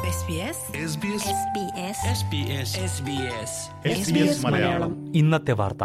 SBS SBS SBS Malayalam ഇന്നത്തെ വാർത്ത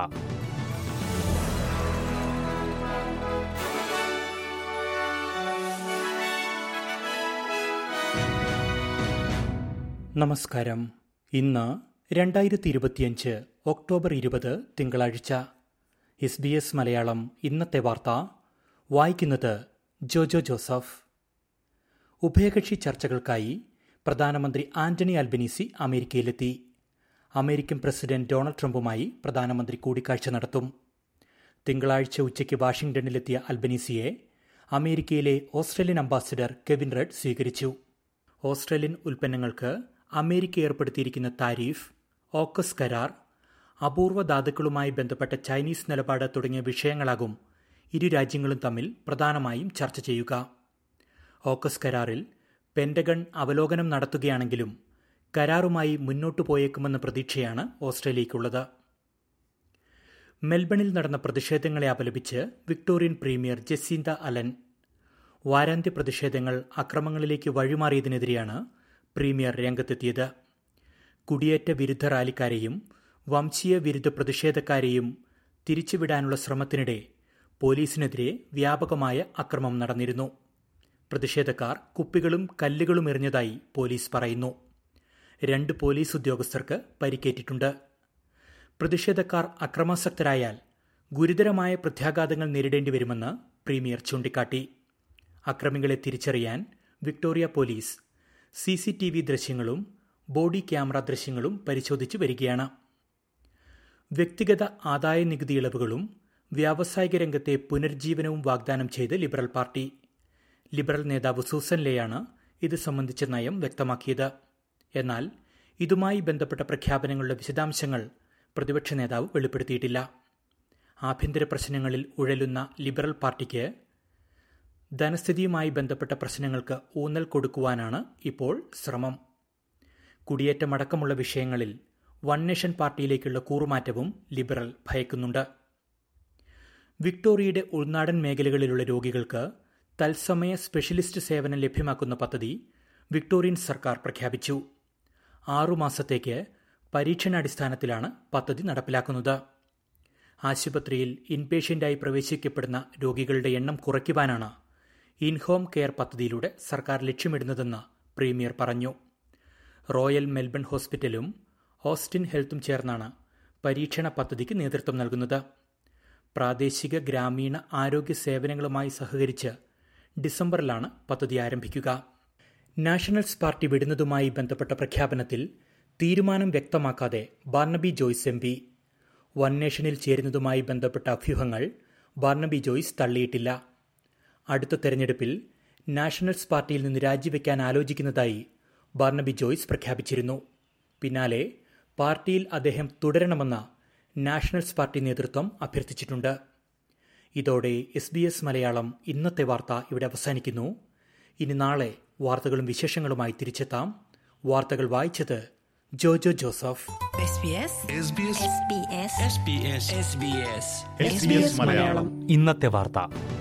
നമസ്കാരം ഇന്ന് രണ്ടായിരത്തി ഇരുപത്തിയഞ്ച് ഒക്ടോബർ ഇരുപത് തിങ്കളാഴ്ച എസ് ബി എസ് മലയാളം ഇന്നത്തെ വാർത്ത വായിക്കുന്നത് ജോജോ ജോസഫ് ഉഭയകക്ഷി ചർച്ചകൾക്കായി പ്രധാനമന്ത്രി ആന്റണി അൽബനീസി അമേരിക്കയിലെത്തി അമേരിക്കൻ പ്രസിഡന്റ് ഡൊണാൾഡ് ട്രംപുമായി പ്രധാനമന്ത്രി കൂടിക്കാഴ്ച നടത്തും തിങ്കളാഴ്ച ഉച്ചയ്ക്ക് വാഷിംഗ്ടണിലെത്തിയ അൽബനീസിയെ അമേരിക്കയിലെ ഓസ്ട്രേലിയൻ അംബാസിഡർ കെവിൻ റെഡ് സ്വീകരിച്ചു ഓസ്ട്രേലിയൻ ഉൽപ്പന്നങ്ങൾക്ക് അമേരിക്ക ഏർപ്പെടുത്തിയിരിക്കുന്ന താരീഫ് ഓക്കസ് കരാർ അപൂർവ ധാതുക്കളുമായി ബന്ധപ്പെട്ട ചൈനീസ് നിലപാട് തുടങ്ങിയ വിഷയങ്ങളാകും ഇരു രാജ്യങ്ങളും തമ്മിൽ പ്രധാനമായും ചർച്ച ചെയ്യുക ഓക്കസ് കരാറിൽ പെന്റഗൺ അവലോകനം നടത്തുകയാണെങ്കിലും കരാറുമായി മുന്നോട്ടു പോയേക്കുമെന്ന പ്രതീക്ഷയാണ് ഓസ്ട്രേലിയയ്ക്കുള്ളത് മെൽബണിൽ നടന്ന പ്രതിഷേധങ്ങളെ അപലപിച്ച് വിക്ടോറിയൻ പ്രീമിയർ ജെസീന്ത അലൻ വാരാന്ത്യ പ്രതിഷേധങ്ങൾ അക്രമങ്ങളിലേക്ക് വഴിമാറിയതിനെതിരെയാണ് പ്രീമിയർ രംഗത്തെത്തിയത് കുടിയേറ്റ വിരുദ്ധ റാലിക്കാരെയും വംശീയ വിരുദ്ധ പ്രതിഷേധക്കാരെയും തിരിച്ചുവിടാനുള്ള ശ്രമത്തിനിടെ പോലീസിനെതിരെ വ്യാപകമായ അക്രമം നടന്നിരുന്നു പ്രതിഷേധക്കാർ കുപ്പികളും കല്ലുകളും എറിഞ്ഞതായി പോലീസ് പറയുന്നു രണ്ട് പോലീസ് ഉദ്യോഗസ്ഥർക്ക് പരിക്കേറ്റിട്ടുണ്ട് പ്രതിഷേധക്കാർ അക്രമാസക്തരായാൽ ഗുരുതരമായ പ്രത്യാഘാതങ്ങൾ നേരിടേണ്ടി വരുമെന്ന് പ്രീമിയർ ചൂണ്ടിക്കാട്ടി അക്രമികളെ തിരിച്ചറിയാൻ Victoria police C C T V ദൃശ്യങ്ങളും ബോഡി ക്യാമറ ദൃശ്യങ്ങളും പരിശോധിച്ചു വരികയാണ് വ്യക്തിഗത ആദായ നികുതി ഇളവുകളും വ്യാവസായിക രംഗത്തെ പുനർജീവനവും വാഗ്ദാനം ചെയ്ത് ലിബറൽ പാർട്ടി ലിബറൽ നേതാവ് സൂസൻ ലേയാണ് ഇത് സംബന്ധിച്ച നയം വ്യക്തമാക്കിയത് എന്നാൽ ഇതുമായി ബന്ധപ്പെട്ട പ്രഖ്യാപനങ്ങളുടെ വിശദാംശങ്ങൾ പ്രതിപക്ഷ നേതാവ് വെളിപ്പെടുത്തിയിട്ടില്ല ആഭ്യന്തര പ്രശ്നങ്ങളിൽ ഉഴലുന്ന ലിബറൽ പാർട്ടിക്ക് ധനസ്ഥിതിയുമായി ബന്ധപ്പെട്ട പ്രശ്നങ്ങൾക്ക് ഊന്നൽ കൊടുക്കുവാനാണ് ഇപ്പോൾ ശ്രമം കുടിയേറ്റമടക്കമുള്ള വിഷയങ്ങളിൽ വൺ നേഷൻ പാർട്ടിയിലേക്കുള്ള കൂറുമാറ്റവും ലിബറൽ ഭയക്കുന്നുണ്ട് വിക്ടോറിയയുടെ ഉൾനാടൻ മേഖലകളിലുള്ള രോഗികൾക്ക് തത്സമയ സ്പെഷ്യലിസ്റ്റ് സേവനം ലഭ്യമാക്കുന്ന പദ്ധതി വിക്ടോറിയൻ സർക്കാർ പ്രഖ്യാപിച്ചു ആറുമാസത്തേക്ക് പരീക്ഷണാടിസ്ഥാനത്തിലാണ് പദ്ധതി നടപ്പിലാക്കുന്നത് ആശുപത്രിയിൽ ഇൻപേഷ്യന്റായി പ്രവേശിക്കപ്പെടുന്ന രോഗികളുടെ എണ്ണം കുറയ്ക്കുവാനാണ് ഇൻഹോം കെയർ പദ്ധതിയിലൂടെ സർക്കാർ ലക്ഷ്യമിടുന്നതെന്ന് പ്രീമിയർ പറഞ്ഞു റോയൽ മെൽബൺ ഹോസ്പിറ്റലും ഓസ്റ്റിൻ ഹെൽത്തും ചേർന്നാണ് പരീക്ഷണ പദ്ധതിക്ക് നേതൃത്വം നൽകുന്നത് പ്രാദേശിക ഗ്രാമീണ ആരോഗ്യ സേവനങ്ങളുമായി സഹകരിച്ച് ഡിസംബറിലാണ് പദ്ധതി ആരംഭിക്കുക നാഷണൽസ് പാർട്ടി വിടുന്നതുമായി ബന്ധപ്പെട്ട പ്രഖ്യാപനത്തിൽ തീരുമാനം വ്യക്തമാക്കാതെ Barnaby Joyce M P one നേഷനിൽ ചേരുന്നതുമായി ബന്ധപ്പെട്ട അഭ്യൂഹങ്ങൾ ബാർണബി ജോയ്സ് തള്ളിയിട്ടില്ല അടുത്ത തെരഞ്ഞെടുപ്പിൽ നാഷണൽസ് പാർട്ടിയിൽ നിന്ന് രാജിവെക്കാൻ ആലോചിക്കുന്നതായി ബാർണബി ജോയ്സ് പ്രഖ്യാപിച്ചിരുന്നു പിന്നാലെ പാർട്ടിയിൽ അദ്ദേഹം തുടരണമെന്ന നാഷണൽസ് പാർട്ടി നേതൃത്വം അഭ്യർത്ഥിച്ചിട്ടുണ്ട് ഇതോടെ എസ് ബി എസ് മലയാളം ഇന്നത്തെ വാർത്ത ഇവിടെ അവസാനിക്കുന്നു ഇനി നാളെ വാർത്തകളും വിശേഷങ്ങളുമായി തിരിച്ചെത്താം വാർത്തകൾ വായിച്ചത് Jojo Joseph SBS SBS SBS Malayalam ഇന്നത്തെ വാർത്ത